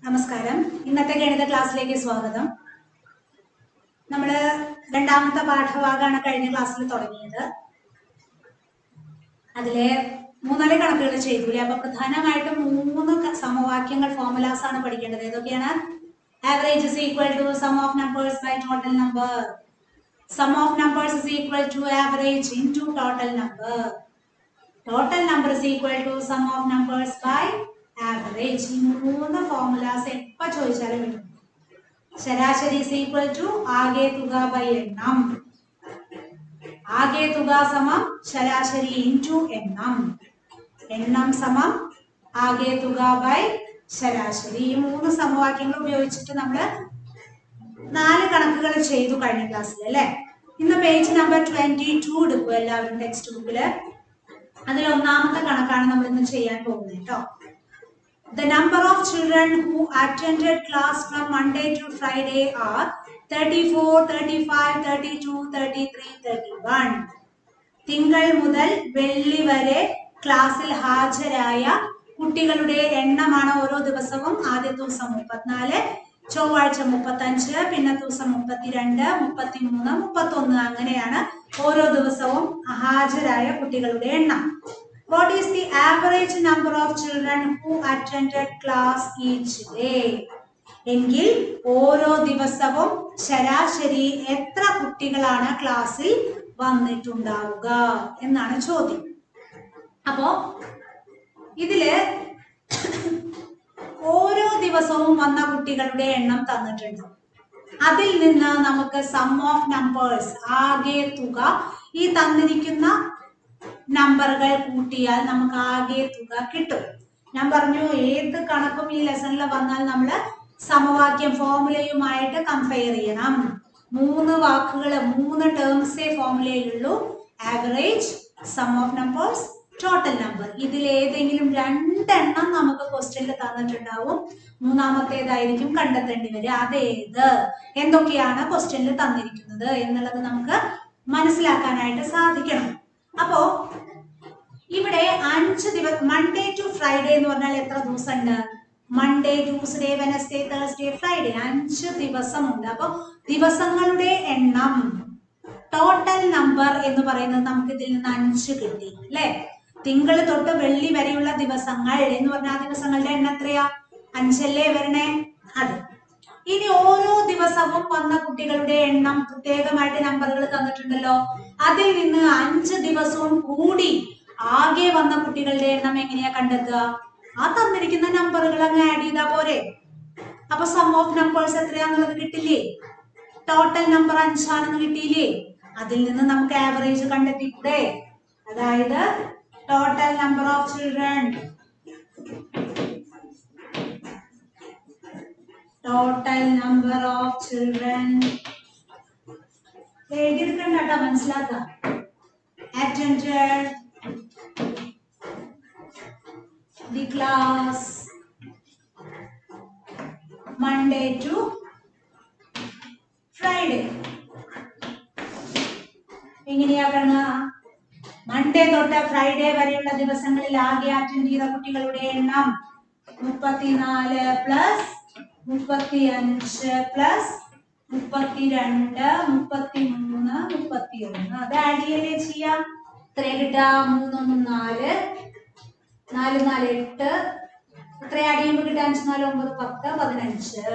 നമസ്കാരം ഇന്നത്തെ ഗണിത ക്ലാസ്സിലേക്ക് സ്വാഗതം നമ്മൾ രണ്ടാമത്തെ പാഠഭാഗമാണ് കഴിഞ്ഞ ക്ലാസ്സിൽ തുടങ്ങിയത് അതിലെ മൂന്നാല് കണക്കുകൾ ചെയ്തു അപ്പൊ പ്രധാനമായിട്ടും മൂന്ന് ക- സമവാക്യങ്ങൾ ഫോർമുലാസ് ആണ് പഠിക്കേണ്ടത് ഏതൊക്കെയാണ് average is equal to sum of numbers by total number sum of numbers is equal to average in to total number total number is equal to sum of numbers by average ഈ മൂന്ന് formulas എപ്പോ ചോദിച്ചാലും കിട്ടും ശരാശരി is equal to ആകെ തുക by എണ്ണം ആകെ തുക സമം ശരാശരി ഇൻറ്റു എണ്ണം എണ്ണം സമം ആകെ തുക ബൈ ശരാശരി ഈ മൂന്ന് സമവാക്യങ്ങൾ ഉപയോഗിച്ചിട്ട് നമ്മൾ നാല് കണക്കുകൾ ചെയ്തു കഴിഞ്ഞ ക്ലാസ്സിൽ അല്ലേ ഇന്ന് പേജ് നമ്പർ ട്വന്റി ടു എടുക്കും എല്ലാവരും ടെക്സ്റ്റ് ബുക്കില് അതിൽ ഒന്നാമത്തെ കണക്കാണ് നമ്മൾ ഇന്ന് ചെയ്യാൻ പോകുന്നത് കേട്ടോ The number of children who attended class from Monday to Friday are 34, 35, 32, 33, 31. തിങ്കൾ മുതൽ വെള്ളി വരെ ക്ലാസ്സിൽ ഹാജരായ കുട്ടികളുടെ എണ്ണമാണ് ഓരോ ദിവസവും ആദ്യ ദിവസം മുപ്പത്തിനാല് ചൊവ്വാഴ്ച മുപ്പത്തഞ്ച് പിന്നെ ദിവസം മുപ്പത്തിരണ്ട് മുപ്പത്തിമൂന്ന് മുപ്പത്തൊന്ന് അങ്ങനെയാണ് ഓരോ ദിവസവും ഹാജരായ കുട്ടികളുടെ എണ്ണം what is the average number of children who attended class each day എങ്കിൽ ഓരോ ദിവസവും ശരാശരി എത്ര കുട്ടികളാണ് ക്ലാസ്സിൽ വന്നിട്ടുണ്ടാവുക എന്നാണ് ചോദ്യം അപ്പോ ഇതില് ഓരോ ദിവസവും വന്ന കുട്ടികളുടെ എണ്ണം തന്നിട്ടുണ്ട് അതിൽ നിന്ന് നമുക്ക് സം ഓഫ് നമ്പേഴ്സ് ആകെ തുക ഈ തന്നിരിക്കുന്ന നമ്പറുകൾ കൂട്ടിയാൽ നമുക്ക് ആകെ തുക കിട്ടും ഞാൻ പറഞ്ഞു ഏത് കണക്കും ഈ ലെസണിൽ വന്നാൽ നമ്മൾ സമവാക്യം ഫോർമുലയുമായിട്ട് കമ്പയർ ചെയ്യണം മൂന്ന് വാക്കുകൾ മൂന്ന് ടേംസേ ഫോർമുലയിലുള്ളൂ average sum of numbers total number ഇതിൽ ഏതെങ്കിലും രണ്ടെണ്ണം നമുക്ക് ക്വസ്റ്റ്യനിൽ തന്നിട്ടുണ്ടാവും മൂന്നാമത്തേതായിരിക്കും കണ്ടെത്തേണ്ടി വരിക അതേത് എന്തൊക്കെയാണ് ക്വസ്റ്റ്യനിൽ തന്നിരിക്കുന്നത് എന്നുള്ളത് നമുക്ക് മനസ്സിലാക്കാനായിട്ട് സാധിക്കണം അപ്പോ ഇവിടെ അഞ്ച് ദിവസം മൺഡേ ടു ഫ്രൈഡേ എന്ന് പറഞ്ഞാൽ എത്ര ദിവസമുണ്ട് Monday Tuesday Wednesday Thursday Friday അഞ്ച് ദിവസമുണ്ട് അപ്പൊ ദിവസങ്ങളുടെ എണ്ണം ടോട്ടൽ നമ്പർ എന്ന് പറയുന്നത് നമുക്ക് ഇതിൽ നിന്ന് അഞ്ച് കിട്ടി അല്ലെ തിങ്കൾ തൊട്ട് വെള്ളി വരെയുള്ള ദിവസങ്ങൾ എന്ന് പറഞ്ഞാൽ ആ ദിവസങ്ങളുടെ എണ്ണം എത്രയാ അഞ്ചല്ലേ വരണേ അതെ ഇനി ഓരോ ദിവസവും വന്ന കുട്ടികളുടെ എണ്ണം പ്രത്യേകമായിട്ട് നമ്പറുകൾ തന്നിട്ടുണ്ടല്ലോ അതിൽ നിന്ന് അഞ്ച് ദിവസവും കൂടി ആകെ വന്ന കുട്ടികളുടെ എണ്ണം എങ്ങനെയാ കണ്ടെത്തുക ആ തന്നിരിക്കുന്ന നമ്പറുകൾ അങ്ങ് ആഡ് ചെയ്താ പോരെ അപ്പൊ സം ഓഫ് നമ്പേഴ്സ് എത്രയാന്നുള്ളത് കിട്ടില്ലേ ടോട്ടൽ നമ്പർ അഞ്ചാണെന്ന് കിട്ടിയില്ലേ അതിൽ നിന്ന് നമുക്ക് ആവറേജ് കണ്ടെത്തിക്കൂടെ അതായത് total number of children total number of children എഴുതിയെടുക്കണ്ട കേട്ടോ മനസ്സിലാക്കാം attended the class Monday to Friday. എങ്ങനെയാക്കണ മൺഡേ തൊട്ട് ഫ്രൈഡേ വരെയുള്ള ദിവസങ്ങളിൽ ആകെ അറ്റൻഡ് ചെയ്ത കുട്ടികളുടെ എണ്ണം മുപ്പത്തിനാല് പ്ലസ് മുപ്പത്തി അഞ്ച് പ്ലസ് മുപ്പത്തിരണ്ട് മുപ്പത്തി മൂന്ന് മുപ്പത്തി ഒന്ന് അത് ആഡ് ചെയ്യല്ലേ ചെയ്യാം എത്ര കിട്ടുക മൂന്നൊന്നും നാല് നാല് നാല് എട്ട് എത്ര ആഡ് ചെയ്യുമ്പോൾ കിട്ടുക അഞ്ച് നാല് ഒമ്പത് പത്ത് പതിനഞ്ച്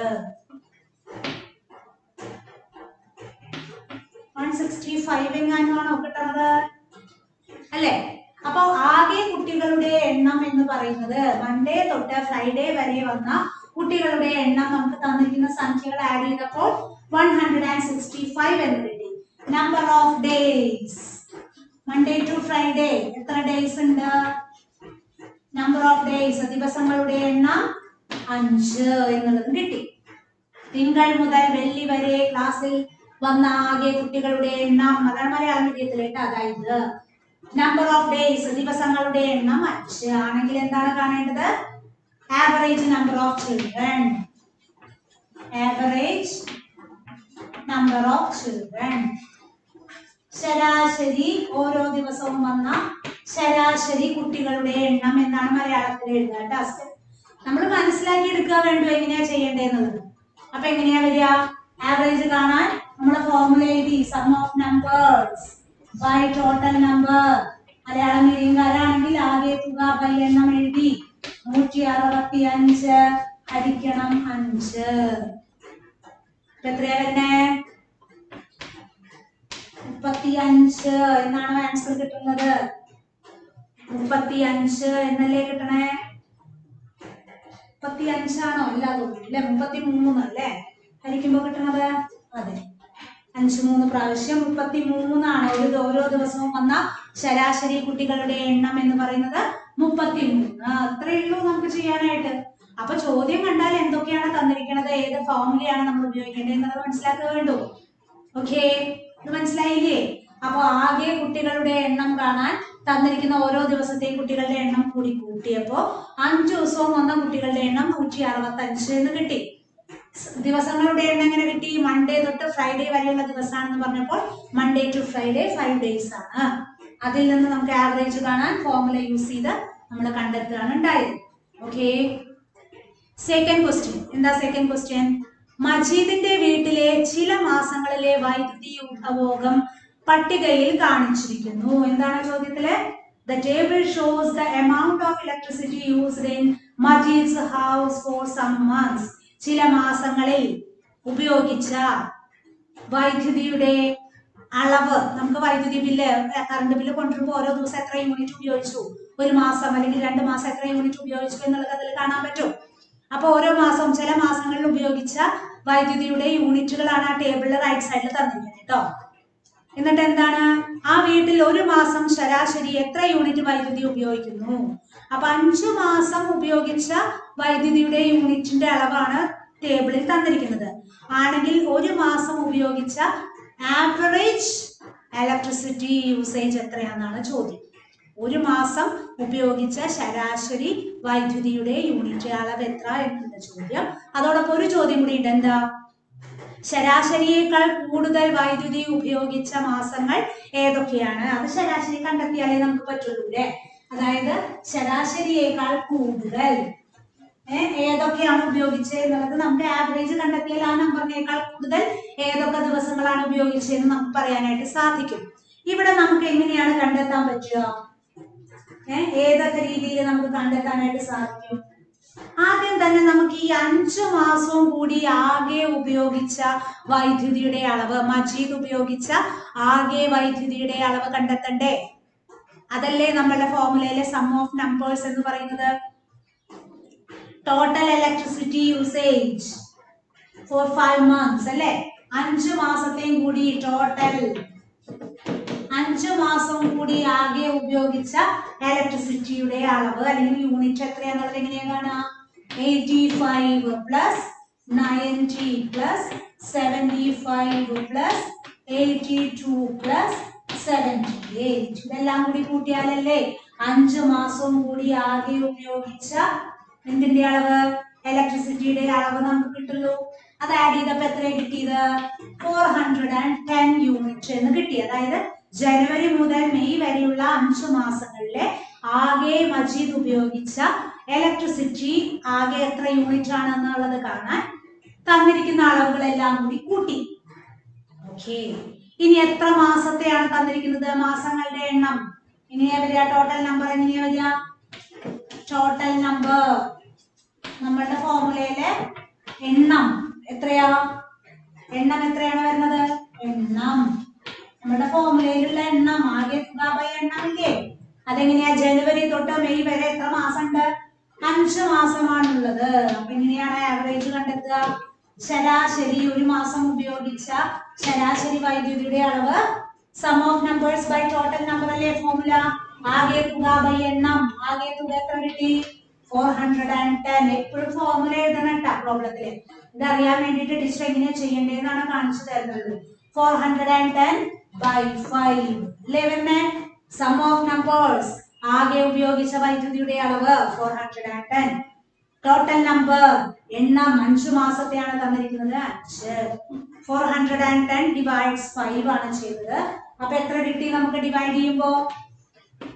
വൺ സിക്സ്റ്റി ഫൈവ് എങ്ങാനുമാണോ കിട്ടുന്നത് അല്ലേ അപ്പൊ ആകെ കുട്ടികളുടെ എണ്ണം എന്ന് പറയുന്നത് മൺഡേ തൊട്ട് ഫ്രൈഡേ വരെ വന്ന കുട്ടികളുടെ എണ്ണം നമുക്ക് തന്നിരിക്കുന്ന സംഖ്യകൾ ആഡ് ചെയ്തപ്പോൾ one hundred and sixty five എന്ന് കിട്ടി number of days Monday to Friday എത്ര ഡേയ്സ് ഉണ്ട് നമ്പർ ഓഫ് ഡേയ്സ് ദിവസങ്ങളുടെ എണ്ണം അഞ്ച് എന്നുള്ളത് കിട്ടി തിങ്കൾ മുതൽ വെള്ളി വരെ ക്ലാസ്സിൽ വന്ന ആകെ കുട്ടികളുടെ എണ്ണം അതാണ് മലയാളം മീഡിയത്തിൽ കേട്ടോ അതായത് നമ്പർ ഓഫ് ഡേയ്സ് ദിവസങ്ങളുടെ എണ്ണം അഞ്ച് ആണെങ്കിൽ എന്താണ് കാണേണ്ടത് average number of children average number of children ശരാശരി ഓരോ ദിവസവും വന്ന ശരാശരി കുട്ടികളുടെ എണ്ണം എന്നാണ് മലയാളത്തിൽ എഴുതുക ടാസ്ക് നമ്മൾ മനസ്സിലാക്കി എടുക്കുക വേണ്ടു എങ്ങനെയാ ചെയ്യേണ്ടതെന്നുള്ളത് അപ്പൊ എങ്ങനെയാ വരിക ആവറേജ് കാണാൻ നമ്മളെ ഫോർമുല എഴുതി sum of numbers by total number Malayalam മീഡിയംകാരാണെങ്കിൽ ആകെ തുക ബൈ എണ്ണം എഴുതി നൂറ്റി അറുപത്തി അഞ്ച് ഹരിക്കണം അഞ്ച് ഇപ്പൊ എത്രയാ വരുന്നേ മുപ്പത്തി അഞ്ച് എന്നാണ് ആൻസർ കിട്ടുന്നത് മുപ്പത്തി അഞ്ച് എന്നല്ലേ കിട്ടണേ മുപ്പത്തി അഞ്ചാണോ ഇല്ല തോന്നുന്നു അല്ലെ മുപ്പത്തി മൂന്ന് അല്ലേ ഹരിക്കുമ്പോ കിട്ടണത് അതെ അഞ്ച് മൂന്ന് പ്രാവശ്യം മുപ്പത്തി മൂന്നാണ് ഒരു ദ- ഓരോ ദിവസവും വന്ന ശരാശരി കുട്ടികളുടെ എണ്ണം എന്ന് പറയുന്നത് മുപ്പത്തി മൂന്ന് അത്രയേ ഉള്ളൂ നമുക്ക് ചെയ്യാനായിട്ട് അപ്പൊ ചോദ്യം കണ്ടാൽ എന്തൊക്കെയാണ് തന്നിരിക്കുന്നത് ഏത് ഫോർമുലയാണ് നമ്മൾ ഉപയോഗിക്കേണ്ടത് എന്നുള്ളത് മനസ്സിലാക്കുക വേണ്ടു ഓക്കെ ഇത് മനസ്സിലായില്ലേ അപ്പൊ ആകെ കുട്ടികളുടെ എണ്ണം കാണാൻ തന്നിരിക്കുന്ന ഓരോ ദിവസത്തെയും കുട്ടികളുടെ എണ്ണം കൂടി കൂട്ടിയപ്പോ അഞ്ചു ദിവസവും വന്ന കുട്ടികളുടെ എണ്ണം നൂറ്റി അറുപത്തി അഞ്ച് എന്ന് കിട്ടി സ് ദിവസങ്ങളുടെ എണ്ണം എങ്ങനെ കിട്ടി മൺഡേ തൊട്ട് ഫ്രൈഡേ വരെയുള്ള ദിവസമാണെന്ന് പറഞ്ഞപ്പോൾ Monday to Friday five days ആണ് അതിൽ നിന്ന് നമുക്ക് ആവറേജ് കാണാൻ ഫോർമുല യൂസ് ചെയ്ത് നമ്മൾ കണ്ടെത്തുകയാണ് ഉണ്ടായത് ഓക്കെ സെക്കൻഡ് ക്വസ്റ്റ്യൻ എന്താ സെക്കൻഡ് ക്വസ്റ്റ്യൻ മജീദിന്റെ വീട്ടിലെ ചില മാസങ്ങളിലെ വൈദ്യുതി ഉപഭോഗം പട്ടികയിൽ കാണിച്ചിരിക്കുന്നു എന്താണ് ചോദ്യത്തില് the table shows the amount of electricity used in Majeed's house for some months ചില മാസങ്ങളിൽ ഉപയോഗിച്ച വൈദ്യുതിയുടെ അളവ് നമുക്ക് വൈദ്യുതി ബില്ല് കറണ്ട് ബില്ല് കൊണ്ടുവരുമ്പോൾ ഓരോ ദിവസം എത്ര യൂണിറ്റ് ഉപയോഗിച്ചു ഒരു മാസം അല്ലെങ്കിൽ രണ്ട് മാസം എത്ര യൂണിറ്റ് ഉപയോഗിച്ചു എന്നുള്ളത് അതിൽ കാണാൻ പറ്റും അപ്പൊ ഓരോ മാസവും ചില മാസങ്ങളിൽ ഉപയോഗിച്ച വൈദ്യുതിയുടെ യൂണിറ്റുകളാണ് ആ ടേബിളിൽ റൈറ്റ് സൈഡിൽ തന്നിരിക്കുന്നത് കേട്ടോ എന്നിട്ട് എന്താണ് ആ വീട്ടിൽ ഒരു മാസം ശരാശരി എത്ര യൂണിറ്റ് വൈദ്യുതി ഉപയോഗിക്കുന്നു അപ്പൊ അഞ്ചു മാസം ഉപയോഗിച്ച വൈദ്യുതിയുടെ യൂണിറ്റിന്റെ അളവാണ് ടേബിളിൽ തന്നിരിക്കുന്നത് ആണെങ്കിൽ ഒരു മാസം ഉപയോഗിച്ച ആവറേജ് ഇലക്ട്രിസിറ്റി യൂസേജ് എത്രയാണെന്നാണ് ചോദ്യം ഒരു മാസം ഉപയോഗിച്ച ശരാശരി വൈദ്യുതിയുടെ യൂണിറ്റ് അളവ് എത്ര എന്നുള്ള ചോദ്യം അതോടൊപ്പം ഒരു ചോദ്യം കൂടി ഉണ്ട് എന്താ ശരാശരിയേക്കാൾ കൂടുതൽ വൈദ്യുതി ഉപയോഗിച്ച മാസങ്ങൾ ഏതൊക്കെയാണ് അത് ശരാശരി കണ്ടെത്തിയാലേ നമുക്ക് പറ്റുള്ളൂ അല്ലേ അതായത് ശരാശരിയേക്കാൾ കൂടുതൽ ഏ, ഏതൊക്കെയാണ് ഉപയോഗിച്ചത് എന്നുള്ളത് നമുക്ക് ആവറേജ് കണ്ടെത്തിയാൽ ആ നമ്പറിനേക്കാൾ കൂടുതൽ ഏതൊക്കെ ദിവസങ്ങളാണ് ഉപയോഗിച്ചതെന്ന് നമുക്ക് പറയാനായിട്ട് സാധിക്കും ഇവിടെ നമുക്ക് എങ്ങനെയാണ് കണ്ടെത്താൻ പറ്റുക ഏ, ഏതൊക്കെ രീതിയിൽ നമുക്ക് കണ്ടെത്താനായിട്ട് സാധിക്കും ആദ്യം തന്നെ നമുക്ക് ഈ അഞ്ചു മാസവും കൂടി ആകെ ഉപയോഗിച്ച വൈദ്യുതിയുടെ അളവ് മജീദ് ഉപയോഗിച്ച ആകെ വൈദ്യുതിയുടെ അളവ് കണ്ടെത്തണ്ടേ അതല്ലേ നമ്മളുടെ ഫോർമുലയിലെ സം ഓഫ് നമ്പേഴ്സ് എന്ന് പറയുന്നത് total electricity usage for five months അല്ലേ അഞ്ചു മാസത്തെയും കൂടി ടോട്ടൽ അഞ്ചു മാസം കൂടി ആകെ ഉപയോഗിച്ച ഇലക്ട്രിസിറ്റിയുടെ അളവ് അല്ലെങ്കിൽ യൂണിറ്റ് എത്രയാന്നുള്ളത് എങ്ങനെയാ കാണാ eighty five plus ninety plus seventy five plus eighty two plus seventy eight ഇതെല്ലാം കൂടി കൂട്ടിയാലല്ലേ അഞ്ചു മാസം കൂടി ആകെ ഉപയോഗിച്ച എന്തിന്റെ അളവ് ഇലക്ട്രിസിറ്റിയുടെ അളവ് നമുക്ക് കിട്ടുള്ളൂ അത് ആഡ് ചെയ്തപ്പോ എത്ര കിട്ടിയത് four hundred and ten unit എന്ന് കിട്ടി അതായത് ജനുവരി മുതൽ മെയ് വരെയുള്ള അഞ്ചു മാസങ്ങളിലെ ആകെ മജീദ് ഉപയോഗിച്ച ഇലക്ട്രിസിറ്റി ആകെ എത്ര യൂണിറ്റ് ആണെന്നുള്ളത് കാണാൻ തന്നിരിക്കുന്ന അളവുകളെല്ലാം കൂടി കൂട്ടി ഓക്കെ ഇനി എത്ര മാസത്തെയാണ് തന്നിരിക്കുന്നത് മാസങ്ങളുടെ എണ്ണം ഇനിയാ വരിക ടോട്ടൽ നമ്പർ എങ്ങനെയാ വരിക ടോട്ടൽ നമ്പർ നമ്മളുടെ ഫോർമുലയിലെ എണ്ണം എത്രയാ എണ്ണം എത്രയാണ് വരുന്നത് എണ്ണം നമ്മുടെ ഫോർമുലയിലുള്ള എണ്ണം ആകെ തുക ബൈ എണ്ണം ഇല്ലേ അതെങ്ങനെയാ ജനുവരി തൊട്ട് മെയ് വരെ എത്ര മാസമുണ്ട് അഞ്ച് മാസമാണുള്ളത് അപ്പൊ എങ്ങനെയാണ് ആവറേജ് കണ്ടെത്തുക ശരാശരി ഒരു മാസം ഉപയോഗിച്ച ശരാശരി വൈദ്യുതിയുടെ അളവ് sum of numbers by total number അല്ലേ ഫോർമുല ആകെ തുക ബൈ എണ്ണം ആകെ തുക എത്ര കിട്ടി ഫോർ ഹൺഡ്രഡ് ആൻഡ് ടെൻ എപ്പോഴും ഫോർമുല എഴുതണം കേട്ടോ പ്രോബ്ലത്തില് ഇത് അറിയാൻ വേണ്ടിയിട്ട് ടീച്ചർ എങ്ങനെയാ ചെയ്യേണ്ടതെന്നാണ് കാണിച്ചു തരുന്നത് four hundred and ten by five ലെവന് സം ഓഫ് നമ്പേഴ്സ് ആകെ ഉപയോഗിച്ച വൈദ്യുതിയുടെ അളവ് four hundred and ten total number എണ്ണം അഞ്ചു മാസത്തെയാണ് തന്നിരിക്കുന്നത് അഞ്ച് four hundred and ten divides five ആണ് ചെയ്തത് അപ്പൊ എത്ര കിട്ടി നമുക്ക് ഡിവൈഡ് ചെയ്യുമ്പോ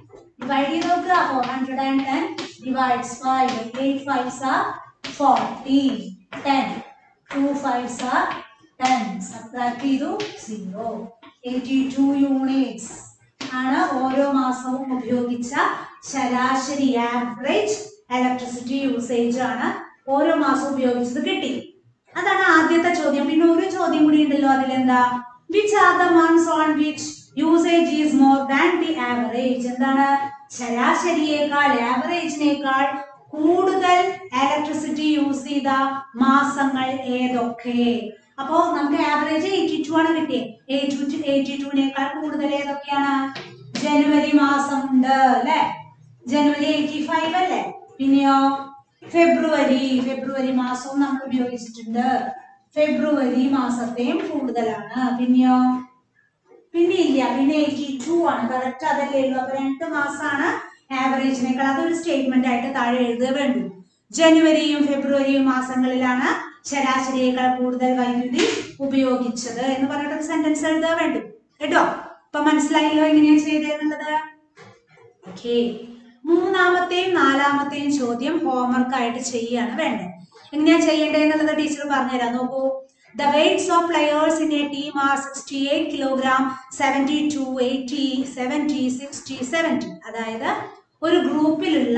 ഡിവൈഡ് ചെയ്ത് നോക്കുക four hundred and ten divides five eight fives are fourteen ten two fives are ten subtract ചെയ്തു സീറോ എയ്റ്റി ടു യൂണിറ്റ്സ് ആണ് ഓരോ മാസവും ഉപയോഗിച്ച ശരാശരി ആവറേജ് ഇലക്ട്രിസിറ്റി യൂസേജ് ആണ് ഓരോ മാസവും ഉപയോഗിച്ചത് കിട്ടി അതാണ് ആദ്യത്തെ ചോദ്യം പിന്നെ ഒരു ചോദ്യം കൂടി ഉണ്ടല്ലോ അതിലെന്താ which are the months on which usage is more than the average എന്താണ് ശരാശരിയേക്കാൾ ആവറേജിനേക്കാൾ കൂടുതൽ ഇലക്ട്രിസിറ്റി യൂസ് ചെയ്ത മാസങ്ങൾ ഏതൊക്കെ അപ്പോ നമുക്ക് ആവറേജ് എയ്റ്റി ടു ആണ് കിട്ടിയത് എയ്റ്റി ടു എയ്റ്റി ടുവിനേക്കാൾ കൂടുതൽ ഏതൊക്കെയാണ് ജനുവരി മാസം ഉണ്ട് അല്ലെ ജനുവരി എയ്റ്റി ഫൈവ് അല്ലേ പിന്നെയോ ഫെബ്രുവരി ഫെബ്രുവരി മാസവും നമ്മൾ ഉപയോഗിച്ചിട്ടുണ്ട് ഫെബ്രുവരി മാസത്തെയും കൂടുതലാണ് പിന്നെയോ പിന്നെ ഇല്ല പിന്നെ എയ്റ്റി ടു ആണ് കറക്റ്റ് അതല്ലേ ഉള്ളൂ അപ്പൊ രണ്ട് മാസമാണ് ആവറേജിനേക്കാൾ അതൊരു സ്റ്റേറ്റ്മെന്റ് ആയിട്ട് താഴെ എഴുതുക വേണ്ടു ജനുവരിയും ഫെബ്രുവരിയും മാസങ്ങളിലാണ് ശരാശരിയേക്കാൾ കൂടുതൽ വൈദ്യുതി ഉപയോഗിച്ചത് എന്ന് പറഞ്ഞിട്ട് ഒരു സെന്റൻസ് എഴുതുക വേണ്ടു കേട്ടോ അപ്പൊ മനസ്സിലായല്ലോ എങ്ങനെയാ ചെയ്തതെന്നുള്ളത് ഓക്കെ മൂന്നാമത്തെയും നാലാമത്തെയും ചോദ്യം ഹോംവർക്ക് ആയിട്ട് ചെയ്യാണ് വേണ്ടത് എങ്ങനെയാ ചെയ്യേണ്ടതെന്നുള്ളത് ടീച്ചർ പറഞ്ഞുതരാം നോക്കൂ the weights of players in a team are sixty eight kilogram seventy two eighty seventy sixty seventy അതായത് ഒരു ഗ്രൂപ്പിലുള്ള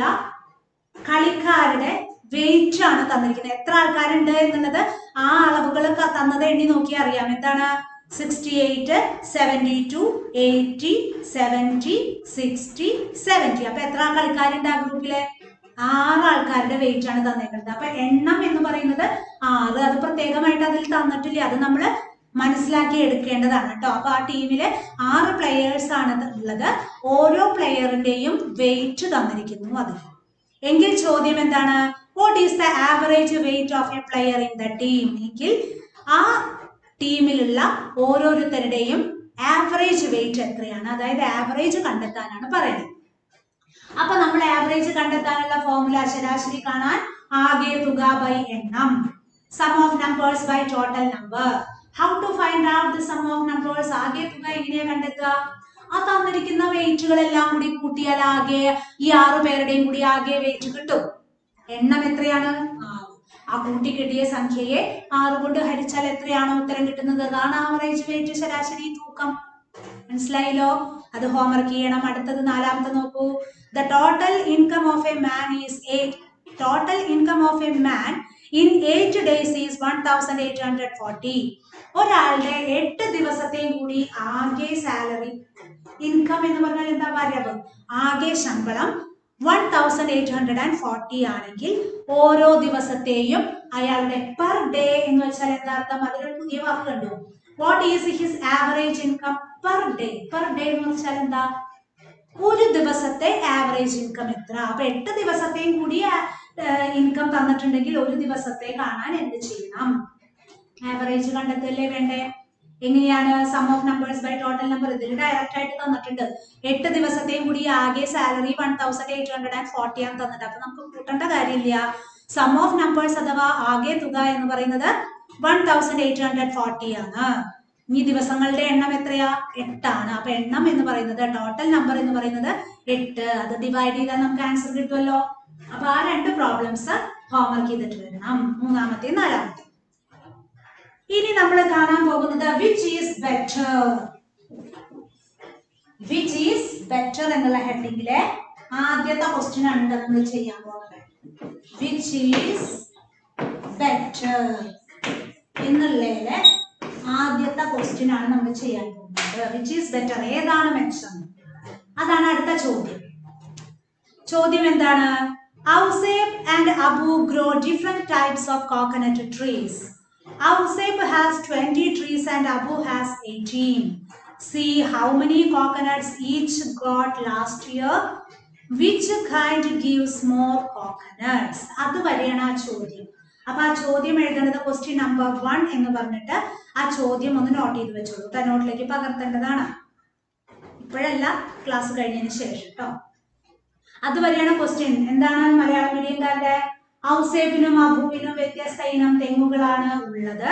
കളിക്കാരുടെ വെയിറ്റ് ആണ് തന്നിരിക്കുന്നത് എത്ര ആൾക്കാരുണ്ട് എന്നുള്ളത് ആ അളവുകളൊക്കെ തന്നത് എണ്ണി നോക്കി അറിയാം എന്താണ് sixty eight seventy two eighty seventy sixty seventy അപ്പൊ എത്ര കളിക്കാരുണ്ട് ആ ഗ്രൂപ്പില് ആറ് ആൾക്കാരുടെ വെയിറ്റ് ആണ് തന്നേക്കുന്നത് അപ്പൊ എണ്ണം എന്ന് പറയുന്നത് ആറ് അത് പ്രത്യേകമായിട്ട് അതിൽ തന്നിട്ടില്ല അത് നമ്മൾ മനസ്സിലാക്കി എടുക്കേണ്ടതാണ് കേട്ടോ അപ്പൊ ആ ടീമില് ആറ് പ്ലെയേഴ്സ് ആണ് ഉള്ളത് ഓരോ പ്ലെയറിന്റെയും വെയിറ്റ് തന്നിരിക്കുന്നു അതിൽ എങ്കിൽ ചോദ്യം എന്താണ് what is the average weight of a player in the team എങ്കിൽ ആ ടീമിലുള്ള ഓരോരുത്തരുടെയും ആവറേജ് വെയിറ്റ് എത്രയാണ് അതായത് ആവറേജ് കണ്ടെത്താനാണ് പറയുന്നത് അപ്പൊ നമ്മൾ ആവറേജ് കണ്ടെത്താനുള്ള ഫോർമുല ശരാശരി കാണാൻ ആകെ തുക ബൈ എണ്ണം sum of numbers by total number how to find out the sum of numbers ആകെ തുക എങ്ങനെയാ കണ്ടെത്തുക ആ തന്നിരിക്കുന്ന വെയിറ്റുകളെല്ലാം കൂടി കൂട്ടിയാൽ ആകെ ഈ ആറു പേരുടെയും കൂടി ആകെ വെയിറ്റ് കിട്ടും എണ്ണം എത്രയാണ് ആറ് ആ കൂട്ടി കിട്ടിയ സംഖ്യയെ ആറ് കൊണ്ട് ഹരിച്ചാൽ എത്രയാണോ ഉത്തരം കിട്ടുന്നത് അതാണ് ആവറേജ് വെയിറ്റ് ശരാശരി തൂക്കം മനസ്സിലായല്ലോ അത് ഹോംവർക്ക് ചെയ്യണം അടുത്തത് നാലാമത്തെ നോക്കൂ the total income of a man is eight total income of a man in eight days is one thousand eight hundred forty ഒരാളുടെ എട്ട് ദിവസത്തെയും കൂടി ആകെ സാലറി ഇൻകം എന്ന് പറഞ്ഞാൽ എന്താ വരവ് ആകെ ശമ്പളം one thousand eight hundred and forty ആണെങ്കിൽ ഓരോ ദിവസത്തെയും അയാളുടെ പെർ ഡേ എന്ന് വെച്ചാൽ എന്താ അർത്ഥം അതിലൊരു പുതിയ വാക്ക് കണ്ടു what is his average income per day per day എന്ന് വെച്ചാൽ എന്താ ഒരു ദിവസത്തെ ആവറേജ് ഇൻകം എത്ര അപ്പൊ എട്ട് ദിവസത്തെയും കൂടി ഇൻകം തന്നിട്ടുണ്ടെങ്കിൽ ഒരു ദിവസത്തെ കാണാൻ എന്ത് ചെയ്യണം ആവറേജ് കണ്ടെത്തല്ലേ വേണ്ടേ എങ്ങനെയാണ് sum of numbers by total number ഇതിൽ ഡയറക്റ്റ് ആയിട്ട് തന്നിട്ടുണ്ട് എട്ട് ദിവസത്തെയും കൂടി ആകെ salary one thousand eight hundred and forty ആണ് തന്നിട്ട് അപ്പൊ നമുക്ക് കൂട്ടേണ്ട കാര്യമില്ല സം ഓഫ് നമ്പേഴ്സ് അഥവാ ആകെ തുക എന്ന് പറയുന്നത് one thousand eight hundred forty ആണ് ഈ ദിവസങ്ങളുടെ എണ്ണം എത്രയാ എട്ടാണ് അപ്പൊ എണ്ണം എന്ന് പറയുന്നത് ടോട്ടൽ നമ്പർ എന്ന് പറയുന്നത് എട്ട് അത് ഡിവൈഡ് ചെയ്താൽ നമുക്ക് ആൻസർ കിട്ടുമല്ലോ അപ്പൊ ആ രണ്ട് പ്രോബ്ലംസ് ഹോംവർക്ക് ചെയ്തിട്ട് വരണം മൂന്നാമത്തെ നാലാമത്തെ ഇനി നമ്മൾ കാണാൻ പോകുന്നത് which is better which is better എന്നുള്ള ഹെഡിങ്ങിലെ ആദ്യത്തെ ക്വസ്റ്റ്യൻ ആണ് നമ്മൾ ചെയ്യാൻ പോകുന്നത് വിച്ച് ഈസ് ബെറ്റർ എന്നുള്ളതിലെ ആദ്യത്തെ ക്വസ്റ്റ്യൻ ആണ് നമ്മൾ ചെയ്യാൻ പോകുന്നത് വിച്ച് ഈസ് ബെറ്റർ ഏതാണ് മെച്ചം അതാണ് അടുത്ത ചോദ്യം ചോദ്യം എന്താണ് Ouseph and Abu grow different types of coconut trees Ouseph has twenty trees and Abu has eighteen സി how many coconuts each got last year which kind gives more coconuts അതുവരെയാണ് ആ ചോദ്യം അപ്പൊ ആ ചോദ്യം എഴുതേണ്ടത് ക്വസ്റ്റ്യൻ നമ്പർ വൺ എന്ന് പറഞ്ഞിട്ട് ആ ചോദ്യം ഒന്ന് നോട്ട് ചെയ്ത് വെച്ചോളൂ കേട്ടോ നോട്ടിലേക്ക് പകർത്തേണ്ടതാണ് ഇപ്പോഴല്ല ക്ലാസ് കഴിഞ്ഞതിന് ശേഷം കേട്ടോ അതുവരെയാണ് ക്വസ്റ്റ്യൻ എന്താണ് മലയാളം മീഡിയംകാരുടെ ഔസേപ്പിനും അബുവിനും വ്യത്യസ്ത ഇനം തെങ്ങുകളാണ് ഉള്ളത്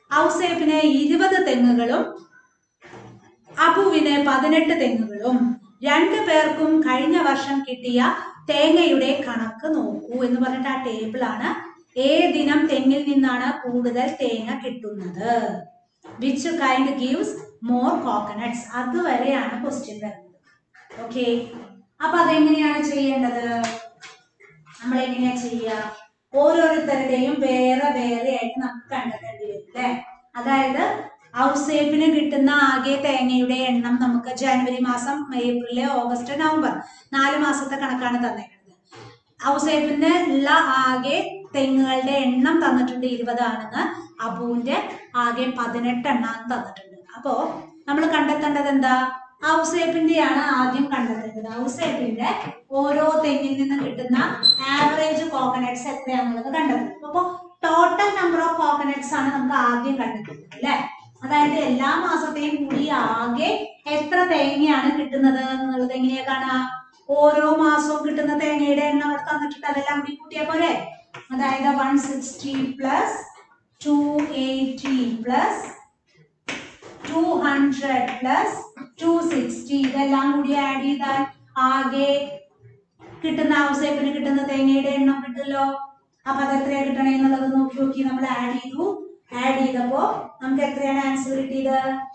ഔസേപ്പിന് ഇരുപത് തെങ്ങുകളും അബുവിന് പതിനെട്ട് തെങ്ങുകളും രണ്ടു പേർക്കും കഴിഞ്ഞ വർഷം കിട്ടിയ തേങ്ങയുടെ കണക്ക് നോക്കൂ എന്ന് പറഞ്ഞിട്ട് ആ ടേബിൾ ആണ് ഏതിനം തെങ്ങിൽ നിന്നാണ് കൂടുതൽ തേങ്ങ കിട്ടുന്നത് which kind gives more coconuts അതുവരെയാണ് ക്വസ്റ്റ്യൻ വരുന്നത് ഓക്കെ അപ്പൊ അതെങ്ങനെയാണ് ചെയ്യേണ്ടത് നമ്മൾ എങ്ങനെയാ ചെയ്യുക ഓരോരുത്തരുടെയും വേറെ വേറെ ആയിട്ട് നമുക്ക് കണ്ടെത്തേണ്ടി വരും അല്ലെ അതായത് ഔസേപ്പിന് കിട്ടുന്ന ആകെ തേങ്ങയുടെ എണ്ണം നമുക്ക് ജനുവരി മാസം ഏപ്രില് ഓഗസ്റ്റ് നവംബർ നാല് മാസത്തെ കണക്കാണ് തന്നേക്കുന്നത് ഔസേപ്പിന് ഉള്ള ആകെ തെങ്ങുകളുടെ എണ്ണം തന്നിട്ടുണ്ട് ഇരുപതാണെന്ന് അബുവിന്റെ ആകെ പതിനെട്ട് എണ്ണം തന്നിട്ടുണ്ട് അപ്പോ നമ്മൾ കണ്ടെത്തേണ്ടത് എന്താ ഔസേപ്പിന്റെയാണ് ആദ്യം കണ്ടെത്തേണ്ടത് ഔസേപ്പിന്റെ ഓരോ തെങ്ങിൽ നിന്ന് കിട്ടുന്ന ആവറേജ് കോക്കനട്ട്സ് എത്രയാണെന്നുള്ളത് കണ്ടെത്തുന്നത് അപ്പൊ ടോട്ടൽ നമ്പർ ഓഫ് കോക്കനട്ട്സ് ആണ് നമുക്ക് ആദ്യം കണ്ടെത്തുന്നത് അല്ലെ അതായത് എല്ലാ മാസത്തെയും കൂടി ആകെ എത്ര തേങ്ങയാണ് കിട്ടുന്നത് എന്നുള്ളത് എങ്ങനെയാ കാണാ ഓരോ മാസവും കിട്ടുന്ന തേങ്ങയുടെ എണ്ണം അവിടെ തന്നിട്ടുണ്ട് അതെല്ലാം കൂടി കൂട്ടിയാ പോരെ അതായത് one sixty plus two eighty plus two hundred plus two sixty ഇതെല്ലാം കൂടി ആഡ് ചെയ്താൽ ആകെ കിട്ടുന്ന ഔസേപ്പിന് കിട്ടുന്ന തേങ്ങയുടെ എണ്ണം കിട്ടുമല്ലോ അപ്പൊ അത് എത്രയാ കിട്ടണേ എന്നുള്ളത് നോക്കി നോക്കി നമ്മൾ ആഡ് ചെയ്തു ആഡ് ചെയ്തപ്പോ നമുക്ക് എത്രയാണ് ആൻസർ കിട്ടിയത്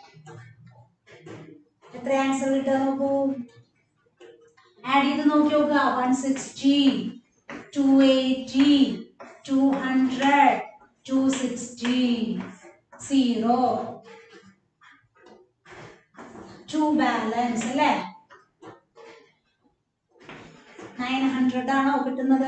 എത്ര ആൻസർ കിട്ടുക നോക്കൂ ആഡ് ചെയ്ത് നോക്കി നോക്കുക one sixty two eighty two hundred two sixty zero two balance അല്ലേ നയൻ ഹൺഡ്രഡ് ആണോ കിട്ടുന്നത്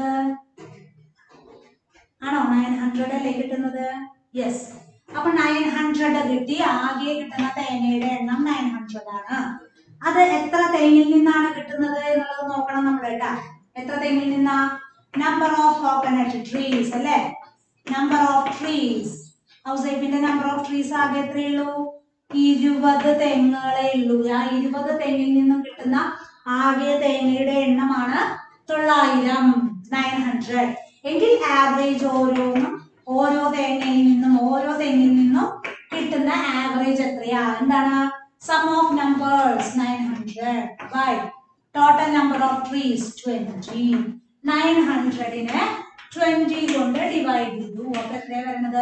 ആണോ നയൻ ഹൺഡ്രഡ് അല്ലേ കിട്ടുന്നത് യെസ് അപ്പൊ നയൻ ഹൺഡ്രഡ് കിട്ടി ആകെ കിട്ടുന്ന തേങ്ങയുടെ എണ്ണം നയൻ ഹൺഡ്രഡ് ആണ് അത് എത്ര തെങ്ങിൽ നിന്നാണ് കിട്ടുന്നത് എന്നുള്ളത് നോക്കണം നമ്മൾ കേട്ടാ എത്ര തെങ്ങിൽ നിന്നാ നമ്പർ ഓഫ് കോക്കനട്ട് ട്രീസ് അല്ലേ നമ്പർ ഓഫ് ട്രീസ് ഹൗസൈപ്പിന്റെ നമ്പർ ഓഫ് ട്രീസ് ആകെ എത്രയുള്ളൂ ഇരുപത് തെങ്ങുകളേ ഉള്ളൂ ആ ഇരുപത് തെങ്ങിൽ നിന്നും കിട്ടുന്ന ആകെ തേങ്ങയുടെ എണ്ണമാണ് തൊള്ളായിരം നയൻ ഹൺഡ്രഡ് എങ്കിൽ ആവറേജ് ഓരോന്നും ഓരോ തേങ്ങയിൽ നിന്നും ഓരോ തെങ്ങിൽ നിന്നും കിട്ടുന്ന ആവറേജ് എത്രയാ എന്താണ് sum of numbers nine hundred by total number of trees twenty nine ഹൺഡ്രഡിനെ ട്വന്റി കൊണ്ട് ഡിവൈഡ് ചെയ്തു അപ്പൊ എത്രയാ വരുന്നത്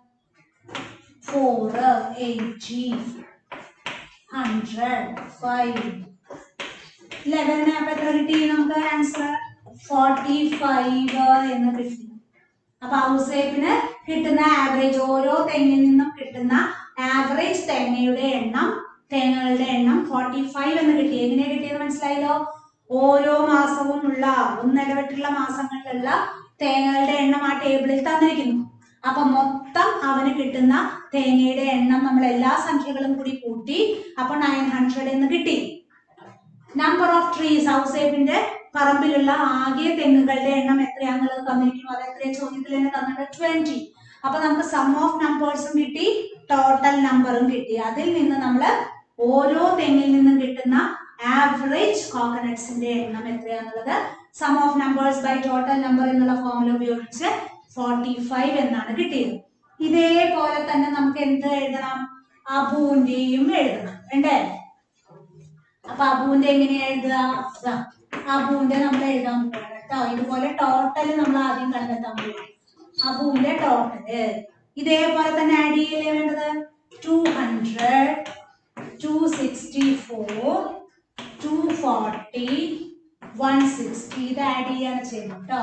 ഫോർ എയ്റ്റി ഹൺഡ്രഡ് ഫൈവ് ലെവലിന് അപ്പൊ എത്ര കിട്ടി നമുക്ക് ആൻസർ ഫോർട്ടി ഫൈവ് എന്ന് കിട്ടി അപ്പൊ ഔസേപ്പിന് കിട്ടുന്ന ആവറേജ് ഓരോ തെങ്ങിൽ നിന്നും കിട്ടുന്ന ആവറേജ് തേങ്ങയുടെ എണ്ണം തേങ്ങകളുടെ എണ്ണം ഫോർട്ടി ഫൈവ് എന്ന് കിട്ടി എങ്ങനെയാ കിട്ടിയത് മനസ്സിലായല്ലോ ഓരോ മാസവും ഉള്ള ഒന്നിടവിട്ടുള്ള മാസങ്ങളിലുള്ള തേങ്ങകളുടെ എണ്ണം ആ ടേബിളിൽ തന്നിരിക്കുന്നു അപ്പൊ മൊത്തം അവന് കിട്ടുന്ന തേങ്ങയുടെ എണ്ണം നമ്മൾ എല്ലാ സംഖ്യകളും കൂടി കൂട്ടി അപ്പൊ നയൻ ഹൺഡ്രഡ് എന്ന് കിട്ടി നമ്പർ ഓഫ് ട്രീസ് ഔസേപ്പിന്റെ പറമ്പിലുള്ള ആകെ തെങ്ങുകളുടെ എണ്ണം എത്രയാന്നുള്ളത് തന്നിരിക്കുന്നു അത് എത്രയും ചോദ്യത്തിൽ തന്നെ തന്നിട്ട് ട്വന്റി അപ്പൊ നമുക്ക് സം ഓഫ് നമ്പേഴ്സും കിട്ടി ടോട്ടൽ നമ്പറും കിട്ടി അതിൽ നിന്ന് നമ്മൾ ഓരോ തെങ്ങിൽ നിന്നും കിട്ടുന്ന ആവറേജ് കോക്കനട്ട്സിന്റെ എണ്ണം എത്രയാന്നുള്ളത് sum of numbers by total number എന്നുള്ള ഫോമുല ഉപയോഗിച്ച് ഫോർട്ടി ഫൈവ് എന്നാണ് കിട്ടിയത് ഇതേപോലെ തന്നെ നമുക്ക് എന്ത് എഴുതണം അബുവിന്റെയും എഴുതണം വേണ്ടേ അപ്പൊ അബുവിന്റെ എങ്ങനെയാ എഴുതുക ദാ, അബുവിന്റെ നമ്മൾ എഴുതാൻ പോകണം കേട്ടോ ഇതുപോലെ ടോട്ടൽ നമ്മൾ ആദ്യം കണ്ടെത്താൻ പോകും അബുവിന്റെ ടോട്ടല് ഇതേപോലെ തന്നെ ആഡ് ചെയ്യലേ വേണ്ടത് two hundred two sixty four two forty one sixty ഇത് ആഡ് ചെയ്യാണ് ചെയ്യുന്നത് കേട്ടോ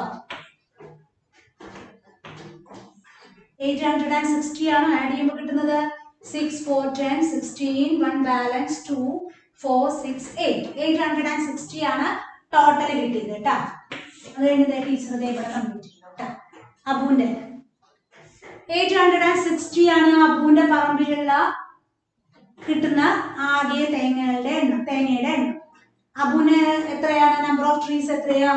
എയ്റ്റ് ഹൺഡ്രഡ് ആൻഡ് സിക്സ്റ്റി ആണ് ആഡ് ചെയ്യുമ്പോൾ കിട്ടുന്നത് six four ten sixteen one balance two four six eight eight hundred and sixty ആണ് ടോട്ടൽ കിട്ടിയത് കേട്ടോ അത് കഴിഞ്ഞത് ടീച്ചർ ഇതേ ഇവിടെ കംപ്ലീറ്റ് ചെയ്തു കേട്ടോ അബുവിന്റെ എയ്റ്റ് ഹൺഡ്രഡ് ആൻഡ് സിക്സ്റ്റി ആണ് അബുവിന്റെ പറമ്പിലുള്ള കിട്ടുന്ന ആകെ തേങ്ങകളുടെ എണ്ണം തേങ്ങയുടെ എണ്ണം അബുവിന് എത്രയാണ് നമ്പർ ഓഫ് ട്രീസ് എത്രയാ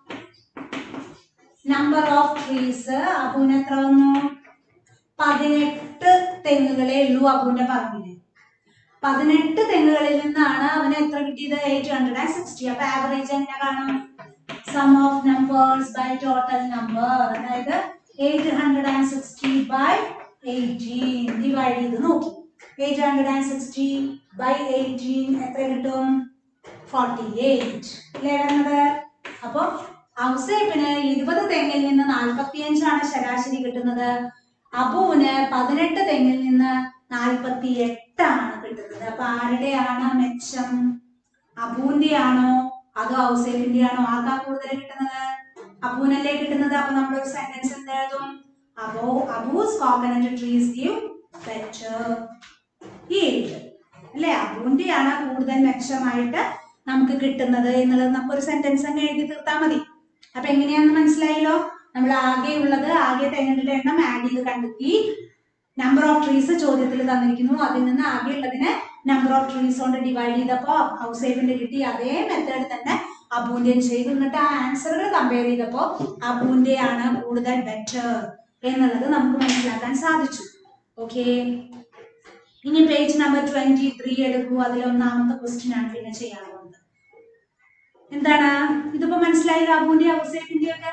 നമ്പർ ഓഫ് ട്രീസ് അബുവിന് എത്ര വന്നു പതിനെട്ട് തെങ്ങുകളേ ഉള്ളൂ അബുവിന്റെ പറമ്പില് പതിനെട്ട് തെങ്ങുകളിൽ നിന്നാണ് അവന് എത്ര കിട്ടിയത് എയ്റ്റ് ഹൺഡ്രഡ് ആൻഡ് സിക്സ്റ്റി അപ്പൊ ആവറേജ് എങ്ങനെ കാണും sum of numbers by total number അതായത് eight hundred and sixty by eighteen divide ചെയ്ത് നോക്കി eight hundred and sixty by eighteen എത്ര കിട്ടും ഫോർട്ടി എയ്റ്റ് അല്ലേ വരുന്നത് അപ്പൊ ഔസേപ്പിന് ഇരുപത് തെങ്ങിൽ നിന്ന് നാൽപ്പത്തിയഞ്ചാണ് ശരാശരി കിട്ടുന്നത് അബുവിന് പതിനെട്ട് തെങ്ങിൽ നിന്ന് നാൽപ്പത്തി എട്ടാണ് കിട്ടുന്നത് അപ്പൊ ആരുടെയാണ് മെച്ചം അബുവിന്റെ ആണോ അതോ ഔസേപ്പിന്റെ ആണോ ആർക്കാ കൂടുതൽ കിട്ടുന്നത് അബുവിനല്ലേ കിട്ടുന്നത് അപ്പൊ നമ്മൾ ഒരു സെന്റൻസ് എന്ത് എഴുതും അബോ Abu's coconut trees give better yield അല്ലെ അബുവിന്റെയാണ് കൂടുതൽ മെച്ചമായിട്ട് നമുക്ക് കിട്ടുന്നത് എന്നുള്ളത് നമുക്ക് ഒരു സെന്റൻസ് അങ്ങ് എഴുതി തീർത്താൽ മതി അപ്പൊ എങ്ങനെയാണെന്ന് മനസ്സിലായല്ലോ നമ്മൾ ആകെ ഉള്ളത് ആകെ തെങ്ങുകളുടെ എണ്ണം ആഡ് ചെയ്ത് കണ്ടെത്തി നമ്പർ ഓഫ് ട്രീസ് ചോദ്യത്തിൽ തന്നിരിക്കുന്നു അതിൽ നിന്ന് ആകെ ഉള്ളതിനെ നമ്പർ ഓഫ് ട്രീസ് കൊണ്ട് ഡിവൈഡ് ചെയ്തപ്പോ ഹൗസ് സേഫിന്റെ കിട്ടി അതേ മെത്തേഡ് തന്നെ അബുവിന്റെയും ചെയ്തു എന്നിട്ട് ആ ആൻസറുകൾ കമ്പയർ ചെയ്തപ്പോ അബുവിന്റെ ആണ് കൂടുതൽ ബെറ്റർ എന്നുള്ളത് നമുക്ക് മനസ്സിലാക്കാൻ സാധിച്ചു ഓക്കെ ഇനി പേജ് നമ്പർ ട്വന്റി ത്രീ എടുക്കൂ അതിൽ ഒന്നാമത്തെ ക്വസ്റ്റ്യൻ ആണ് പിന്നെ ചെയ്യാൻ പോകുന്നത് എന്താണ് ഇതിപ്പോ മനസ്സിലായില്ല അബുവിന്റെ ഔസേഫിന്റെ ഒക്കെ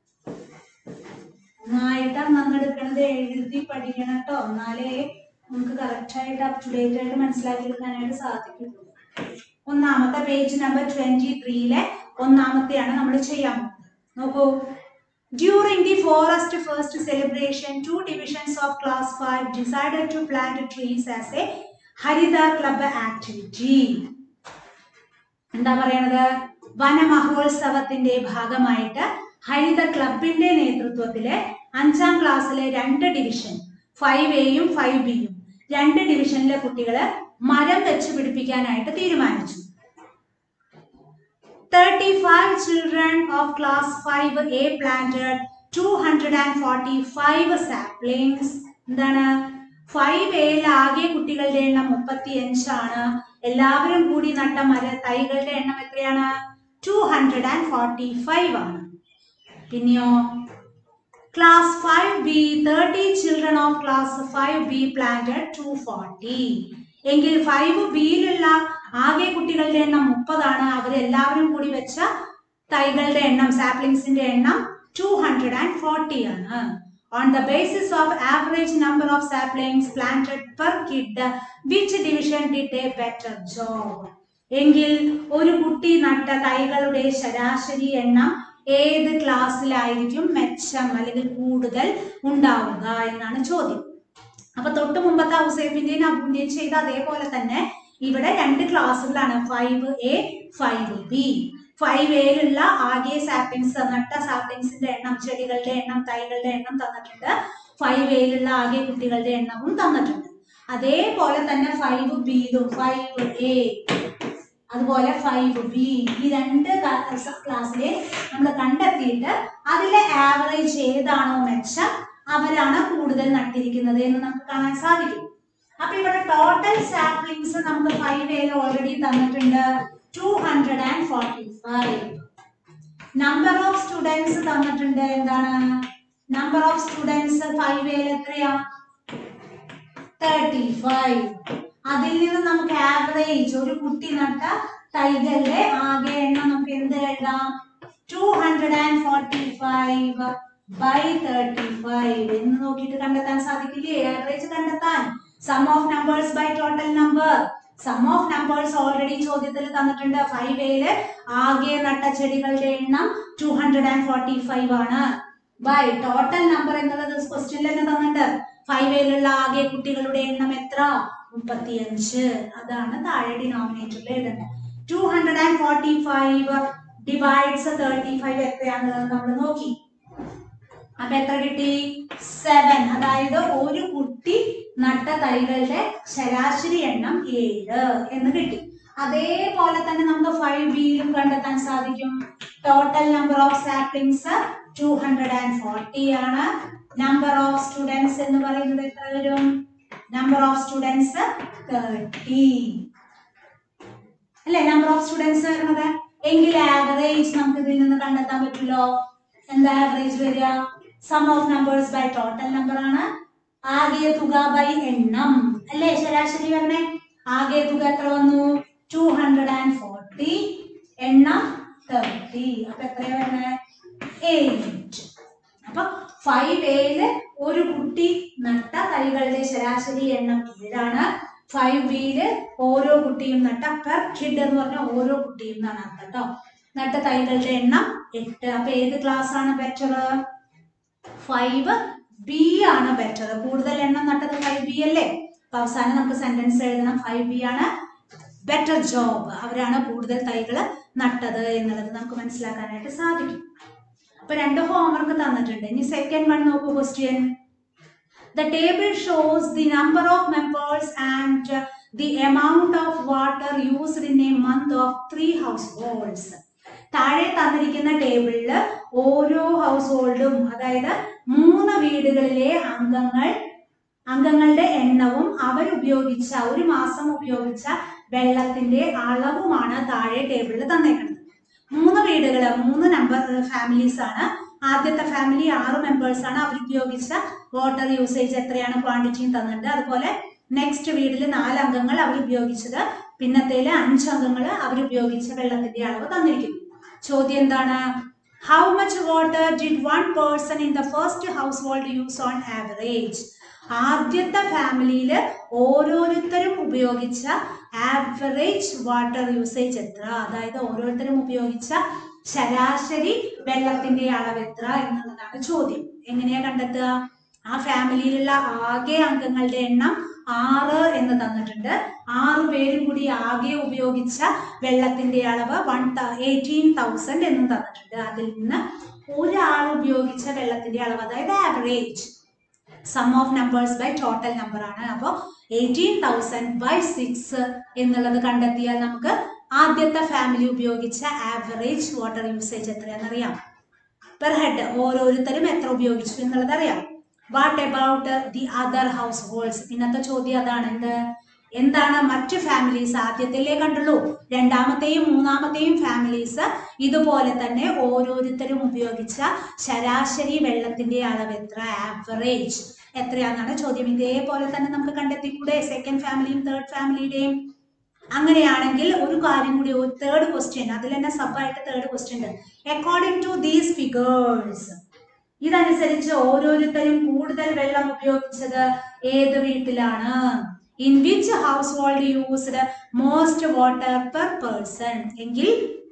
നന്നായിട്ട് നന്നെടുക്കണത് എഴുതി പഠിക്കണം കേട്ടോ എന്നാലേ നമുക്ക് കറക്റ്റ് ആയിട്ട് അപ് ടു ഡേറ്റ് ആയിട്ട് മനസ്സിലാക്കി എടുക്കാനായിട്ട് സാധിക്കുള്ളൂ ഒന്നാമത്തെ പേജ് നമ്പർ ട്വന്റി ത്രീയിലെ ഒന്നാമത്തെയാണ് നമ്മൾ ചെയ്യാൻ പോകുന്നത് നോക്കൂ During the forest first celebration, two divisions of class 5 decided to plant trees as a Harida Club activity. എന്താ പറയണത് വനമഹോത്സവത്തിന്റെ ഭാഗമായിട്ട് ഹരിത ക്ലബിന്റെ നേതൃത്വത്തില് അഞ്ചാം ക്ലാസ്സിലെ രണ്ട് ഡിവിഷൻ ഫൈവ് എയും ഫൈവ് ബിയും രണ്ട് ഡിവിഷനിലെ കുട്ടികള് മരം വെച്ച് പിടിപ്പിക്കാനായിട്ട് തീരുമാനിച്ചു 35 children of class 5A planted 245 saplings. എന്താണ് ഫൈവ് എയിൽ ആകെ കുട്ടികളുടെ എണ്ണം മുപ്പത്തി അഞ്ചാണ് എല്ലാവരും കൂടി നട്ട മര തൈകളുടെ എണ്ണം എത്രയാണ് two hundred and forty five ആണ് പിന്നെയോ class five B thirty children of class five B planted two forty എങ്കിൽ ഫൈവ് ബിയിലുള്ള ആകെ കുട്ടികളുടെ എണ്ണം മുപ്പതാണ് അവരെല്ലാവരും കൂടി വെച്ച തൈകളുടെ എണ്ണം സാപ്ലിങ്സിന്റെ എണ്ണം ടു ഹൺഡ്രഡ് ആൻഡ് ഫോർട്ടി ആണ് on the basis of average number of saplings planted per kid which division did a better job എങ്കിൽ ഒരു കുട്ടി നട്ട തൈകളുടെ ശരാശരി എണ്ണം ഏത് ക്ലാസ്സിലായിരിക്കും മെച്ചം അല്ലെങ്കിൽ കൂടുതൽ ഉണ്ടാവുക എന്നാണ് ചോദ്യം അപ്പൊ തൊട്ട് മുമ്പത്തെ ഔസേഫിന്റെയും അബുവിന്റെയും ചെയ്ത അതേപോലെ തന്നെ ഇവിടെ രണ്ട് ക്ലാസ്സുകളാണ് five A five B five എയിലുള്ള ആകെ സാപ്ലിങ്സ് നട്ട സാപ്ലിങ്സിന്റെ എണ്ണം ചെടികളുടെ എണ്ണം തൈകളുടെ എണ്ണം തന്നിട്ടുണ്ട് ഫൈവ് എയിലുള്ള ആകെ കുട്ടികളുടെ എണ്ണവും തന്നിട്ടുണ്ട് അതേപോലെ തന്നെ ഫൈവ് ബിയിലും ഫൈവ് എ അതുപോലെ ഫൈവ് ബി ഈ രണ്ട് ക്ലാസ്സിലെ നമ്മൾ കണ്ടെത്തിയിട്ട് അതിലെ ആവറേജ് ഏതാണോ മെച്ചം അവരാണ് കൂടുതൽ നട്ടിരിക്കുന്നത് എന്ന് നമുക്ക് കാണാൻ സാധിക്കും അപ്പൊ ഇവിടെ ടോട്ടൽ സാപ്ലിങ്സ് നമുക്ക് ഫൈവ് എയിൽ ഓൾറെഡി തന്നിട്ടുണ്ട് two hundred and forty five number of students തന്നിട്ടുണ്ട് എന്താണ് നമ്പർ ഓഫ് സ്റ്റുഡൻസ് ഫൈവ് എയിൽ എത്രയാ തേർട്ടി ഫൈവ് അതിൽ നിന്ന് നമുക്ക് ആവറേജ് ഒരു കുട്ടി നട്ട തൈകളുടെ ആകെ എണ്ണം നമുക്ക് എന്ത് എഴുതാം two hundred and forty five by thirty five എന്ന് നോക്കിയിട്ട് കണ്ടെത്താൻ സാധിക്കില്ലേ ആവറേജ് കണ്ടെത്താൻ sum of numbers by total number sum of numbers already ചോദ്യത്തിൽ തന്നിട്ടുണ്ട് ഫൈവ് എയില് ആകെ നട്ട ചെടികളുടെ എണ്ണം two hundred and forty five ആണ് ബൈ ടോട്ടൽ നമ്പർ എന്നുള്ളത് ക്വസ്റ്റ്യനിൽ തന്നെ തന്നിട്ടുണ്ട് ഫൈവ് എയിലുള്ള ആകെ കുട്ടികളുടെ എണ്ണം എത്ര മുപ്പത്തിയഞ്ച് അതാണ് താഴെ ഡിനോമിനേറ്ററിൽ എഴുതേണ്ടത് two hundred and forty five divides thirty five എത്രയാണെന്നുള്ളത് നമ്മൾ നോക്കി അപ്പൊ എത്ര കിട്ടി സെവൻ അതായത് ഒരു കുട്ടി നട്ട തൈകളുടെ ശരാശരി എണ്ണം ഏഴ് എന്ന് കിട്ടി അതേപോലെ തന്നെ നമുക്ക് ഫൈവ് ബിയിലും കണ്ടെത്താൻ സാധിക്കും total number of saplings two hundred and forty ആണ് നമ്പർ ഓഫ് സ്റ്റുഡൻസ് എന്ന് പറയുന്നത് എത്ര വരും നമ്പർ ഓഫ് സ്റ്റുഡൻസ് തേർട്ടി അല്ലെ നമ്പർ ഓഫ് സ്റ്റുഡൻസ് വരുന്നത് എങ്കിൽ ആവറേജ് നമുക്ക് ഇതിൽ നിന്ന് കണ്ടെത്താൻ പറ്റുമല്ലോ എന്താ ആവറേജ് വരിക sum of numbers by total number ആണ് ആകെ തുക ബൈ എണ്ണം അല്ലേ ശരാശരി വരണേ ആകെ തുക എത്ര വന്നു ടു ഹൺഡ്രഡ് ആൻഡ് ഫോർട്ടി എണ്ണം തേർട്ടി അപ്പൊ എത്രയാ വരണേ എയ്റ്റ് അപ്പൊ ഫൈവ് എയില് ഒരു കുട്ടി നട്ട തൈകളുടെ ശരാശരി എണ്ണം ഏഴാണ് ഫൈവ് ബിയില് ഓരോ കുട്ടിയും നട്ട പെർ കിഡ് എന്ന് പറഞ്ഞാൽ ഓരോ കുട്ടിയും എന്നാണ് അർത്ഥം കേട്ടോ നട്ട തൈകളുടെ എണ്ണം എട്ട് അപ്പൊ ഏത് ക്ലാസ് ആണ് ബെറ്റർ ഫൈവ് ബി ആണ് ബെറ്റർ കൂടുതൽ എണ്ണം നട്ടത് ഫൈവ് ബി അല്ലേ അപ്പൊ അവസാനം നമുക്ക് സെന്റൻസ് എഴുതണം ഫൈവ് ബി ആണ് ബെറ്റർ ജോബ് അവരാണ് കൂടുതൽ തൈകൾ നട്ടത് എന്നുള്ളത് നമുക്ക് മനസ്സിലാക്കാനായിട്ട് സാധിക്കും അപ്പൊ രണ്ട് ഹോംവർക്ക് തന്നിട്ടുണ്ട് ഇനി സെക്കൻഡ് വൺ നോക്കൂ question The table shows the number of members and uh, the amount of water used in a month of three households. താഴെ തന്നിരിക്കുന്ന ടേബിളിൽ ഓരോ ഹൗസ് ഹോൾഡും അതായത് മൂന്ന് വീടുകളിലെ അംഗങ്ങൾ അംഗങ്ങളുടെ എണ്ണവും അവരുപയോഗിച്ച ഒരു മാസം ഉപയോഗിച്ച വെള്ളത്തിന്റെ അളവുമാണ് താഴെ ടേബിളിൽ തന്നേക്കുന്നത് മൂന്ന് വീടുകൾ മൂന്ന് നമ്പർ ഫാമിലീസ് ആണ് ആദ്യത്തെ ഫാമിലി ആറ് മെമ്പേഴ്സ് ആണ് അവർ ഉപയോഗിച്ച വാട്ടർ യൂസേജ് എത്രയാണ് ക്വാണ്ടിറ്റിയും തന്നിട്ടുണ്ട് അതുപോലെ നെക്സ്റ്റ് വീട്ടിൽ നാല് അംഗങ്ങൾ അവർ ഉപയോഗിച്ചത് പിന്നത്തേല് അഞ്ച് അംഗങ്ങൾ അവർ ഉപയോഗിച്ച വെള്ളത്തിന്റെ അളവ് തന്നിരിക്കുന്നു ചോദ്യം എന്താണ് how much water did one person in the first household use on average ആദ്യത്തെ ഫാമിലിയിൽ ഓരോരുത്തരും ഉപയോഗിച്ച ആവറേജ് വാട്ടർ യൂസേജ് എത്ര അതായത് ഓരോരുത്തരും ഉപയോഗിച്ച ശരാശരി വെള്ളത്തിന്റെ അളവ് എത്ര എന്നുള്ളതാണ് ചോദ്യം എങ്ങനെയാ കണ്ടെത്തുക ആ ഫാമിലിയിലുള്ള ആകെ അംഗങ്ങളുടെ എണ്ണം ആറ് എന്ന് തന്നിട്ടുണ്ട് ആറ് പേരും കൂടി ആകെ ഉപയോഗിച്ച വെള്ളത്തിന്റെ അളവ് വൺ എയ്റ്റീൻ തൗസൻഡ് എന്നും തന്നിട്ടുണ്ട് അതിൽ നിന്ന് ഒരാൾ ഉപയോഗിച്ച വെള്ളത്തിന്റെ അളവ് അതായത് average sum of numbers by total number ആണ് അപ്പോൾ എയ്റ്റീൻ തൗസൻഡ് ബൈ സിക്സ് എന്നുള്ളത് കണ്ടെത്തിയാൽ നമുക്ക് ആദ്യത്തെ ഫാമിലി ഉപയോഗിച്ച ആവറേജ് വാട്ടർ യൂസേജ് എത്രയാണെന്നറിയാം പെർ ഹെഡ് ഓരോരുത്തരും എത്ര ഉപയോഗിച്ചു എന്നുള്ളത് അറിയാം what about the other households ഇന്നത്തെ ചോദ്യം അതാണ് എന്ത് എന്താണ് മറ്റ് ഫാമിലീസ് ആദ്യത്തിലേ കണ്ടുള്ളൂ രണ്ടാമത്തെയും മൂന്നാമത്തെയും ഫാമിലീസ് ഇതുപോലെ തന്നെ ഓരോരുത്തരും ഉപയോഗിച്ച ശരാശരി വെള്ളത്തിന്റെ അളവ് എത്ര ആവറേജ് എത്രയാണെന്നാണ് ചോദ്യം ഇതേപോലെ തന്നെ നമുക്ക് കണ്ടെത്തിക്കൂടെ സെക്കൻഡ് ഫാമിലിയും തേർഡ് ഫാമിലിയുടെയും അങ്ങനെയാണെങ്കിൽ ഒരു കാര്യം കൂടി ഒരു തേർഡ് ക്വസ്റ്റ്യൻ അതിൽ തന്നെ സബായിട്ട് തേർഡ് ക്വസ്റ്റ്യൻ ഉണ്ട് അക്കോർഡിംഗ് ടു ദീസ് ഫിഗേഴ്സ് ഇതനുസരിച്ച് ഓരോരുത്തരും കൂടുതൽ വെള്ളം ഉപയോഗിച്ചത് ഏത് വീട്ടിലാണ് in which household used most water per person എങ്കിൽ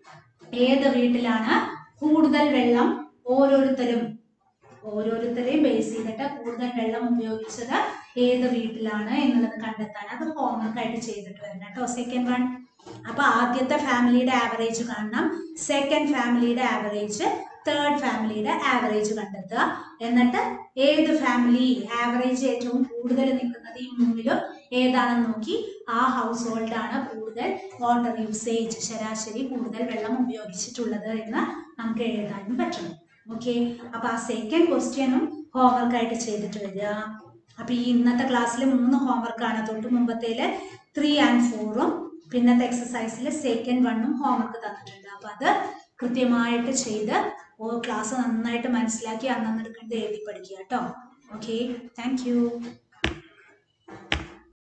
ഏത് വീട്ടിലാണ് കൂടുതൽ വെള്ളം ഓരോരുത്തരും ഓരോരുത്തരെയും ബേസ് ചെയ്തിട്ട് കൂടുതൽ വെള്ളം ഉപയോഗിച്ചത് ഏത് വീട്ടിലാണ് എന്നുള്ളത് കണ്ടെത്താൻ അത് ഹോംവർക്ക് ആയിട്ട് ചെയ്തിട്ട് വരണം കേട്ടോ സെക്കൻഡ് വൺ അപ്പൊ ആദ്യത്തെ ഫാമിലിയുടെ ആവറേജ് കാണണം സെക്കൻഡ് ഫാമിലിയുടെ ആവറേജ് തേർഡ് ഫാമിലിയുടെ ആവറേജ് കണ്ടെത്തുക എന്നിട്ട് ഏത് ഫാമിലി ആവറേജ് ഏറ്റവും കൂടുതൽ നിൽക്കുന്നത് ഈ മൂന്നിലും ഏതാണെന്ന് നോക്കി ആ ഹൗസ് ഹോൾഡാണ് കൂടുതൽ വാട്ടർ യൂസേജ് ശരാശരി കൂടുതൽ വെള്ളം ഉപയോഗിച്ചിട്ടുള്ളത് എന്ന് നമുക്ക് എഴുതാനും പറ്റണം ഓക്കെ അപ്പൊ ആ സെക്കൻഡ് ക്വസ്റ്റ്യനും ഹോംവർക്ക് ആയിട്ട് ചെയ്തിട്ട് വരിക അപ്പൊ ഈ ഇന്നത്തെ ക്ലാസ്സിൽ മൂന്ന് ഹോംവർക്ക് ആണ് തൊട്ട് മുമ്പത്തേല് ത്രീ ആൻഡ് ഫോറും പിന്നത്തെ എക്സസൈസിൽ സെക്കൻഡ് വണ്ണും ഹോംവർക്ക് തന്നിട്ടുണ്ട് അപ്പൊ അത് കൃത്യമായിട്ട് ചെയ്ത് ഓ ക്ലാസ് നന്നായിട്ട് മനസ്സിലാക്കി അന്നെടുക്കേണ്ടത് എഴുതി പഠിക്കുക കേട്ടോ ഓക്കെ താങ്ക് യു